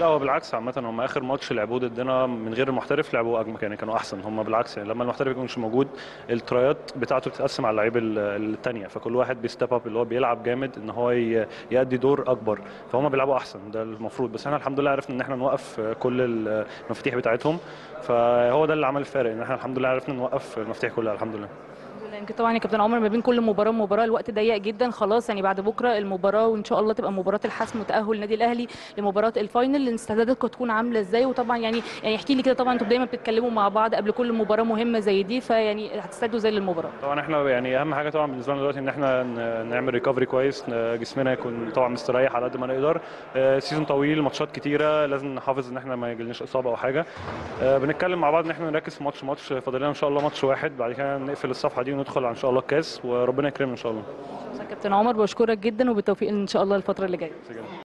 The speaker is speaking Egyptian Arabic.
لا هو بالعكس عامة هم آخر ماتش لعبوه ضدنا من غير المحترف لعبوه أجمل يعني كانوا أحسن هم بالعكس يعني لما المحترف يكونش موجود الترايات بتاعته بتتقسم على اللعيبة ال- التانية فكل واحد بيستep اب اللي هو بيلعب جامد إن هو ي- يأدي دور أكبر فهم بيلعبوا أحسن ده المفروض بس احنا الحمد لله عرفنا إن احنا نوقف كل المفاتيح بتاعتهم فهو ده اللي عمل الفارق إن احنا الحمد لله عرفنا نوقف المفاتيح كلها الحمد لله يمكن طبعا يا كابتن عمر ما بين كل مباراه ومباراه الوقت ضيق جدا خلاص يعني بعد بكره المباراه وان شاء الله تبقى مباراه الحسم وتاهل النادي الاهلي لمباراه الفاينل استعداداتكم تكون عامله ازاي وطبعا يعني يعني احكي لي كده طبعا انتوا دايما بتتكلموا مع بعض قبل كل مباراه مهمه زي دي فيعني هتستعدوا ازاي للمباراه طبعا احنا يعني اهم حاجه طبعا بالنسبه لنا دلوقتي ان احنا ن- نعمل ريكفري كويس ن- جسمنا يكون طبعا مستريح على قد ما نقدر آه، سيزون طويل ماتشات كتيره لازم نحافظ ان احنا ما يجيلناش اصابه او حاجه آه، بنتكلم مع بعض ان احنا نركز في ماتش ماتش فاضل لنا ان شاء الله ماتش واحد بعد كده نقفل الصفحه دي وندخل على ان شاء الله الكاس وربنا يكرمنا ان شاء الله كابتن عمر بشكرك جدا وبالتوفيق ان شاء الله الفتره اللي جايه